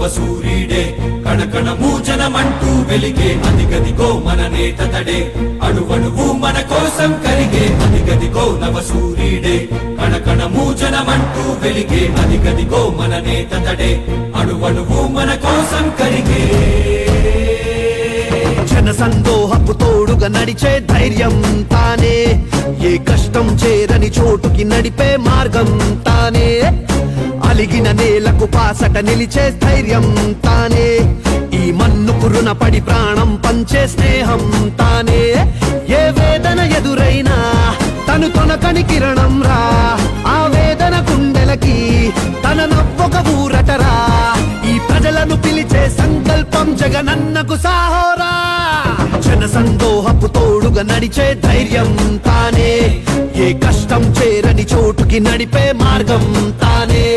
సూర్యుడే కణకణ మూజనమంటూ వెలిగే అదిగదిగో మన నేత తడే అణువణువు మన కోసం కరిగే అదిగదిగో నవ సూర్యుడే కణకణ మూజనమంటూ వెలిగే అదిగదిగో మన నేత తడే అణువణువు మన కోసం కరిగే జన సందోహపు తోడుగా నడిచే ధైర్యం తానే ఏ కష్టం చేరని చోటుకి నడిపే మార్గం తానే అలిగిన నేలకు పాసట నిలిచే ధైర్యం తానే ఈ మన్నుకు రుణపడి ప్రాణం పంచే స్నేహం తానే ఏ వేదన ఎదురైనా తను తొనకని కిరణం రా ఆ వేదన గుండెలకి తన నవ్వొక ఊరటరా ఈ ప్రజలను పిలిచే సంకల్పం జగనన్నకు సాహోరా జన సందోహపు తోడుగా నడిచే ధైర్యం తానే ఏ కష్టం చేరని చోటుకి నడిపే మార్గం తానే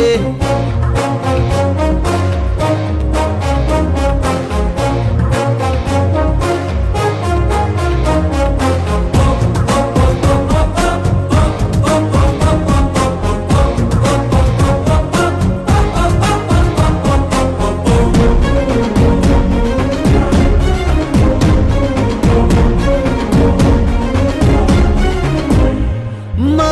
మా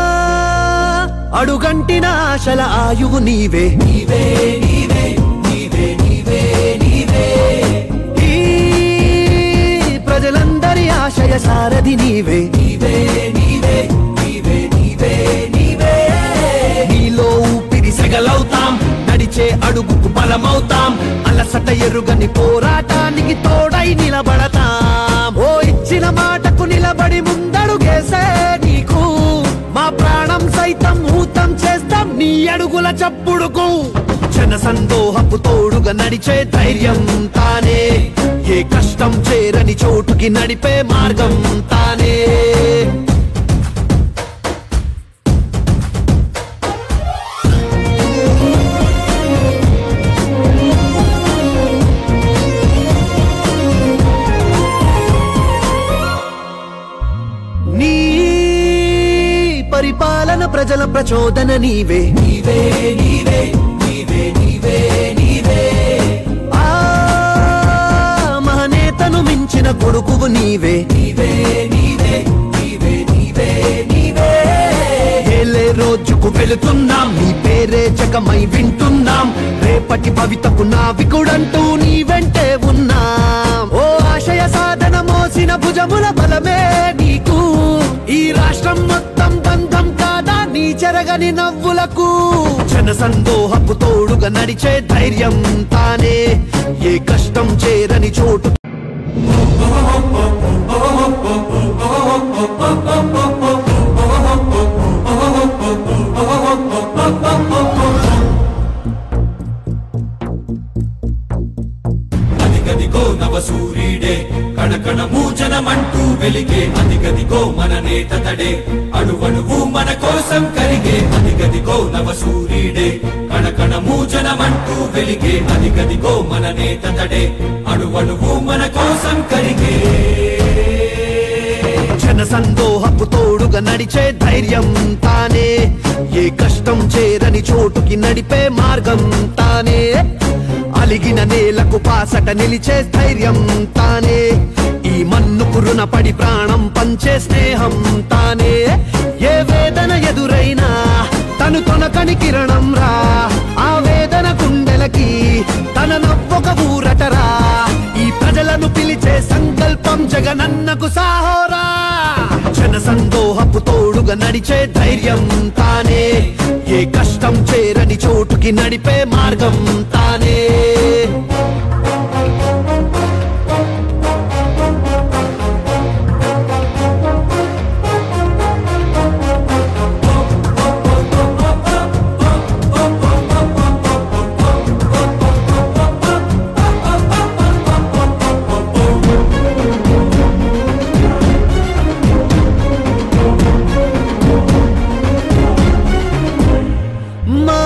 అడుగంటిన ఆశల ఆయువు నీవే నీవే నీవే నీవే నీవే నీవే ఈ ప్రజలందరి ఆశయ సారథి నీవే నీవే నీవే నీవే నీవే నీవే నీలో ఊపిరి సెగలవుతాం నడిచే అడుగుకు బలమవుతాం అలసట ఎరుగని పోరాటానికి తోడై నిలబడతాం ఓ ఇచ్చిన మాటకు నిలబడి ముందడుగేసే నీకు మా ప్రాణం సైతం ఊతం చేస్తాం నీ అడుగుల చప్పుడుకు జన సందోహపు తోడుగా నడిచే ధైర్యం తానే ఏ కష్టం చేరని చోటుకి నడిపే మార్గం తానే నీ పరిపాలన ప్రజల ప్రచోదన నీవే నీవే నీవే నీవే నీవే నీవే ఆ మహనేతను మించిన కొడుకువు నీవే నీవే నీవే నీవే నీవే నీవే ఏలే రోజుకు వెళుతున్నాం నీ పేరే జగమై వింటున్నాం రేపటి భవితకు నావికుడంటూ నీ వెంటే ఉన్నాం ఓ ఆశయ సాధన మోసిన భుజముల బలమే నీకు ఈ రాష్ట్రం మొత్తం బంధం కాదా నీ చెరగని నవ్వులకు జన సందోహపు తోడుగా నడిచే ధైర్యం తానే ఏ కష్టం చేరని చోటు అదిగదిగో నవ సూర్యుడే కణకణ మూజనమంటూ వెలిగే అదిగదిగో మన నేత తడే అణువణువు మన కోసం కరిగే అదిగదిగో నవ సూర్యుడే కణకణ మూజనమంటూ వెలిగే అదిగదిగో మన నేత తడే అణువణువు మన కోసం కరిగే జన సందోహపు తోడుగా నడిచే ధైర్యం తానే ఏ కష్టం చేరని చోటుకి నడిపే మార్గం తానే అలిగిన నేలకు పాసట నిలిచే ధైర్యం తానే ఈ మన్నుకు రుణపడి ప్రాణం పంచే స్నేహం తానే ఏ వేదన ఎదురైనా తను తొనకని కిరణం రా ఆ వేదన గుండెలకి తన నవ్వొక ఊరటరా ఈ ప్రజలను పిలిచే సంకల్పం జగనన్నకు సాహోరా జన సందోహపు తోడుగా నడిచే ధైర్యం తానే ఏ కష్టం చేరని చోటుకి నడిపే మార్గం తానే మా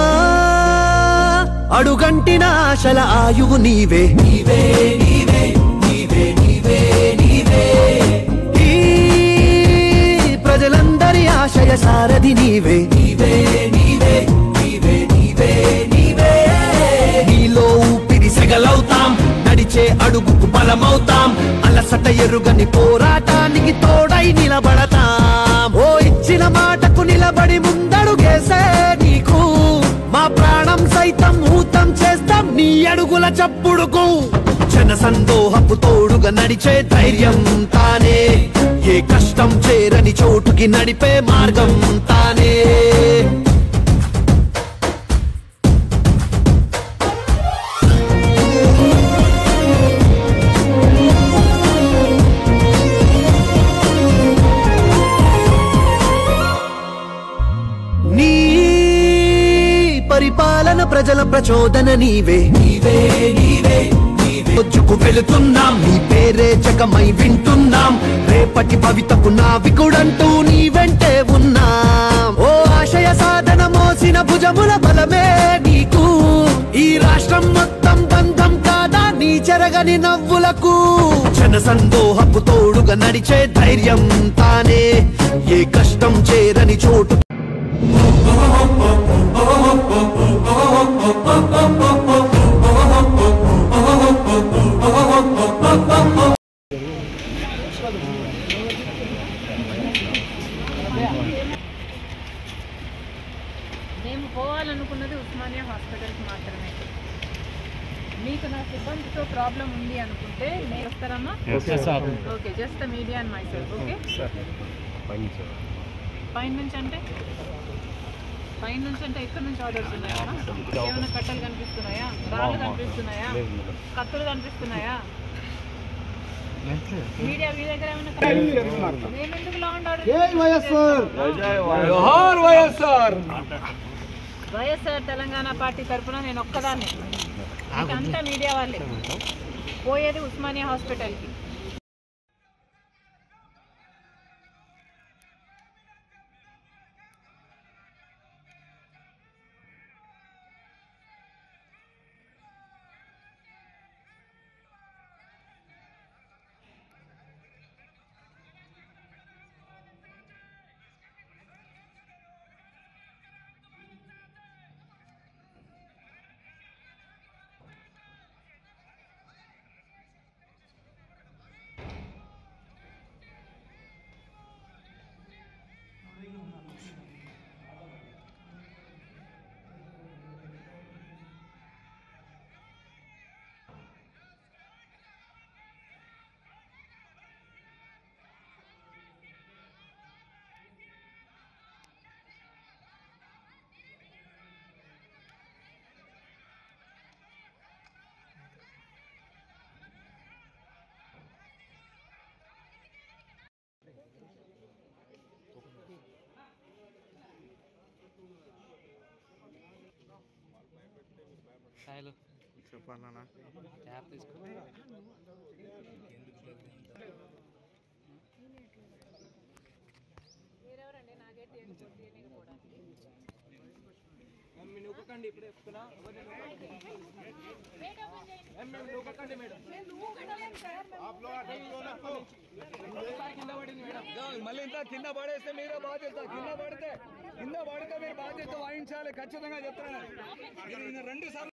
అడుగంటిన ఆశల ఆయువు నీవే నీవే నీవే నీవే నీవే నీవే ఈ ప్రజలందరి ఆశయ సారథి నీవే నీవే నీవే నీవే నీవే నీవే నీలో ఎరుగని పోరాటానికి తోడై నిలబడతాం ఓ ఇచ్చిన మాటకు నిలబడి ముందడుగేసే నీకు మా ప్రాణం సైతం ఊతం చేస్తాం నీ అడుగుల చప్పుడుకు జన సందోహపు తోడుగా నడిచే ధైర్యం తానే ఏ కష్టం చేరని చోటుకి నడిపే మార్గం తానే నీ పరిపాలన ప్రజల ప్రచోదన నీవే నీవే నీవే నీవే వచ్చుకు వెళుతున్నాం నీ పేరే జగమై వింటున్నాం రేపటి భవితకు నావికుడంటూ నీ వెంటే ఉన్నాం ఓ ఆశయ సాధన మోసిన భుజముల బలమే నీకు ఈ రాష్ట్రం మొత్తం బంధం కాదా నీ చెరగని నవ్వులకు జన సందోహపు తోడుగా నడిచే ధైర్యం తానే ఏ కష్టం చేరని చోటు మేము పోవాలనుకున్నది ఉస్మానియా హాస్పిటల్కి మాత్రమే మీకు నా సిబ్బందితో ప్రాబ్లం ఉంది అనుకుంటే నేను వస్తారమ్మా okay just the media and myself okay పైన నుంచి అంటే పైన నుంచి అంటే ఎక్కడి నుంచి ఆర్డర్స్ ఉన్నాయా ఏమైనా కట్టలు కనిపిస్తున్నాయా రాళ్ళు కనిపిస్తున్నాయా కత్తులు కనిపిస్తున్నాయా మీడియా మీ దగ్గర ఏమైనా కనిపిస్తున్నాయా? మేము ఎందుకు law and order YSR Telangana party తరఫున నేను ఒక్కదాన్ని ఇంకా అంతా మీడియా వాళ్ళే పోయేది ఉస్మానియా హాస్పిటల్కి సాయిలు చెప్పాలన్నా క్యాప్ తీసుకో మళ్ళీ ఇంత కింద పడేస్తే మీరే బాధ్యత కింద పడితే కింద పడితే మీరు బాధ్యత వహించాలి ఖచ్చితంగా చెప్తాను మీరు ఈయన రెండు సార్లు